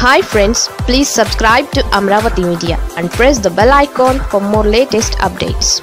hi friends please subscribe to Amaravati media and press the bell icon for more latest updates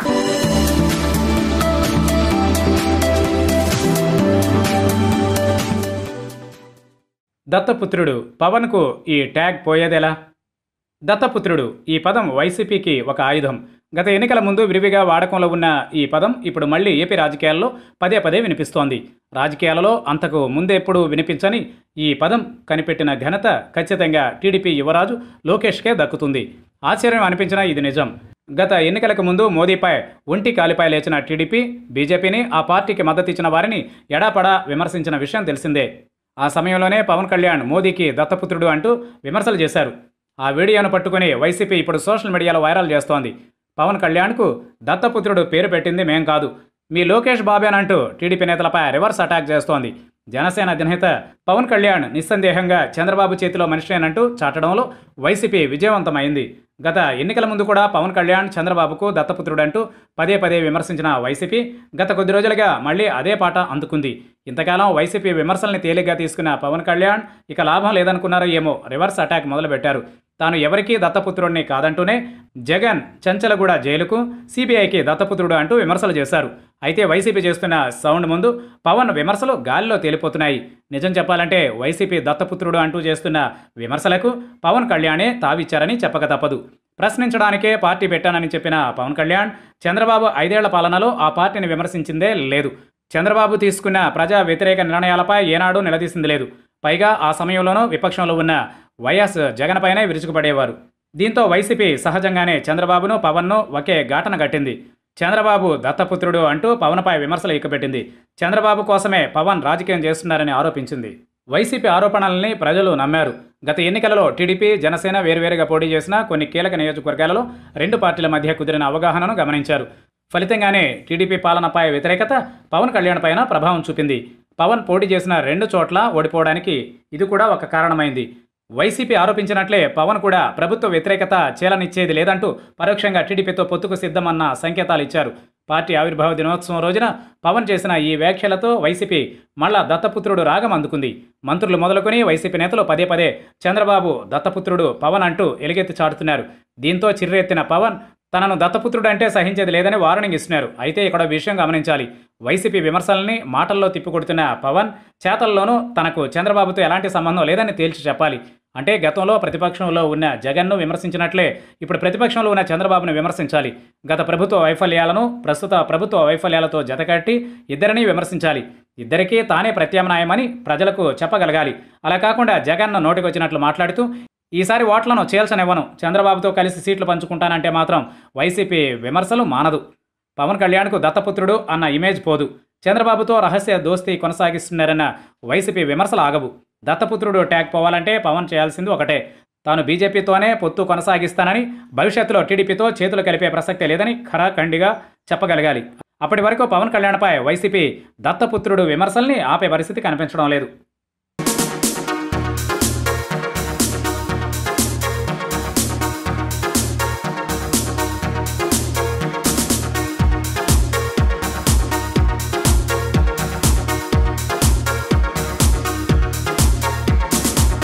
దత్తపుత్రుడు పవన్కు ఈ tag పోయేదెలా దత్తపుత్రుడు ఈ పదం వైసీపీకి ఒక ఆయుధం గత ఎన్నికల ముందు విరివిగా వాడకంలో ఉన్న ఈ పదం ఇప్పుడు మళ్ళీ ఏపీ రాజకీయాల్లో పదే పదే వినిపిస్తోంది రాజకీయాలలో అంతకు ముందెప్పుడు వినిపించని ఈ పదం కనిపెట్టిన ఘనత ఖచ్చితంగా టీడీపీ యువరాజు లోకేష్కే దక్కుతుంది ఆశ్చర్యం అనిపించినా ఇది నిజం గత ఎన్నికలకు ముందు మోదీపై ఒంటి కాలిపై లేచిన టీడీపీ బీజేపీని ఆ పార్టీకి మద్దతిచ్చిన వారిని ఎడాపడా విమర్శించిన విషయం తెలిసిందే ఆ సమయంలోనే పవన్ కళ్యాణ్ మోదీకి దత్తపుత్రుడు అంటూ విమర్శలు చేశారు ఆ వీడియోను పట్టుకుని వైసీపీ ఇప్పుడు సోషల్ మీడియాలో వైరల్ చేస్తోంది పవన్ కళ్యాణ్కు దత్తపుత్రుడు పేరు పెట్టింది మేం కాదు మీ లోకేష్ బాబేనంటూ టీడీపీ నేతలపై రివర్స్ అటాక్ చేస్తోంది జనసేన అధినేత పవన్ కళ్యాణ్ నిస్సందేహంగా చంద్రబాబు చేతిలో మనిషేనంటూ చాటడంలో వైసీపీ విజయవంతమైంది గత ఎన్నికల ముందు కూడా పవన్ కళ్యాణ్ చంద్రబాబుకు దత్తపుత్రుడంటూ పదే పదే విమర్శించిన వైసీపీ గత కొద్ది రోజులుగా మళ్ళీ అదే పాట అందుకుంది ఇంతకాలం వైసీపీ విమర్శల్ని తేలిగ్గా తీసుకున్న పవన్ కళ్యాణ్ ఇక లాభం లేదనుకున్నారో ఏమో రివర్స్ అటాక్ మొదలుపెట్టారు తాను ఎవరికీ దత్తపుత్రుడిని కాదంటూనే జగన్ చంచలగూడ జైలుకు సిబిఐకి దత్తపుత్రుడు అంటూ విమర్శలు చేశారు అయితే వైసీపీ చేస్తున్న సౌండ్ ముందు పవన్ విమర్శలు గాలిలో తేలిపోతున్నాయి నిజం చెప్పాలంటే వైసీపీ దత్తపుత్రుడు అంటూ చేస్తున్న విమర్శలకు పవన్ కళ్యాణే తావిచ్చారని చెప్పక తప్పదు ప్రశ్నించడానికే పార్టీ పెట్టానని చెప్పిన పవన్ కళ్యాణ్ చంద్రబాబు ఐదేళ్ల పాలనలో ఆ పార్టీని విమర్శించిందే లేదు చంద్రబాబు తీసుకున్న ప్రజా వ్యతిరేక నిర్ణయాలపై ఏనాడు నిలదీసింది లేదు పైగా ఆ సమయంలోనూ విపక్షంలో ఉన్న వైఎస్ జగన్పైనే విరుచుకుపడేవారు దీంతో వైసీపీ సహజంగానే చంద్రబాబును పవన్ను ఒకే ఘాటన కట్టింది చంద్రబాబు దత్తపుత్రుడు అంటూ పవన్పై విమర్శలు ఎక్కుపెట్టింది చంద్రబాబు కోసమే పవన్ రాజకీయం చేస్తున్నారని ఆరోపించింది వైసీపీ ఆరోపణల్ని ప్రజలు నమ్మారు గత ఎన్నికలలో టీడీపీ జనసేన వేరువేరుగా పోటీ చేసిన కొన్ని కీలక నియోజకవర్గాలలో రెండు పార్టీల మధ్య కుదిరిన అవగాహనను గమనించారు ఫలితంగానే టీడీపీ పాలనపై వ్యతిరేకత పవన్ కళ్యాణ్ పైన ప్రభావం చూపింది పవన్ పోటీ చేసిన రెండు చోట్ల ఓడిపోవడానికి ఇది కూడా ఒక కారణమైంది వైసీపీ ఆరోపించినట్లే పవన్ కూడా ప్రభుత్వ వ్యతిరేకత చేలనిచ్చేది లేదంటూ పరోక్షంగా టీడీపీతో పొత్తుకు సిద్ధమన్న సంకేతాలు ఇచ్చారు పార్టీ ఆవిర్భావ దినోత్సవం రోజున పవన్ చేసిన ఈ వ్యాఖ్యలతో వైసీపీ మళ్ళా దత్తపుత్రుడు రాగం అందుకుంది మంత్రులు మొదలుకొని వైసీపీ నేతలు పదే పదే చంద్రబాబు దత్తపుత్రుడు పవన్ అంటూ ఎలుగెత్తి చాటుతున్నారు దీంతో చిర్రెత్తిన పవన్ తనను దత్తపుత్రుడు అంటే సహించేది లేదని వార్నింగ్ ఇస్తున్నారు అయితే ఇక్కడ విషయం గమనించాలి వైసీపీ విమర్శల్ని మాటల్లో తిప్పికొడుతున్న పవన్ చేతల్లోనూ తనకు చంద్రబాబుతో ఎలాంటి సంబంధం లేదని తేల్చి చెప్పాలి అంటే గతంలో ప్రతిపక్షంలో ఉన్న జగన్ను విమర్శించినట్లే ఇప్పుడు ప్రతిపక్షంలో ఉన్న చంద్రబాబును విమర్శించాలి గత ప్రభుత్వ వైఫల్యాలను ప్రస్తుత ప్రభుత్వ వైఫల్యాలతో జతకట్టి ఇద్దరినీ విమర్శించాలి ఇద్దరికీ తానే ప్రత్యామ్నాయమని ప్రజలకు చెప్పగలగాలి అలా కాకుండా జగన్ను నోటికొచ్చినట్లు మాట్లాడుతూ ఈసారి ఓట్లను చేల్చనివ్వను చంద్రబాబుతో కలిసి సీట్లు పంచుకుంటానంటే మాత్రం వైసీపీ విమర్శలు మానదు పవన్ కళ్యాణ్కు దత్తపుత్రుడు అన్న ఇమేజ్ పోదు చంద్రబాబుతో రహస్య దోస్తీ కొనసాగిస్తున్నారన్న వైసీపీ విమర్శలు ఆగవు దత్తపుత్రుడు ట్యాగ్ పోవాలంటే పవన్ చేయాల్సింది ఒకటే తాను బీజేపీతోనే పొత్తు కొనసాగిస్తానని భవిష్యత్తులో టీడీపీతో చేతులు కలిపే ప్రసక్తే లేదని ఖరాఖండిగా చెప్పగలగాలి అప్పటి వరకు పవన్ కళ్యాణ్పై వైసీపీ దత్తపుత్రుడు విమర్శల్ని ఆపే పరిస్థితి కనిపించడం లేదు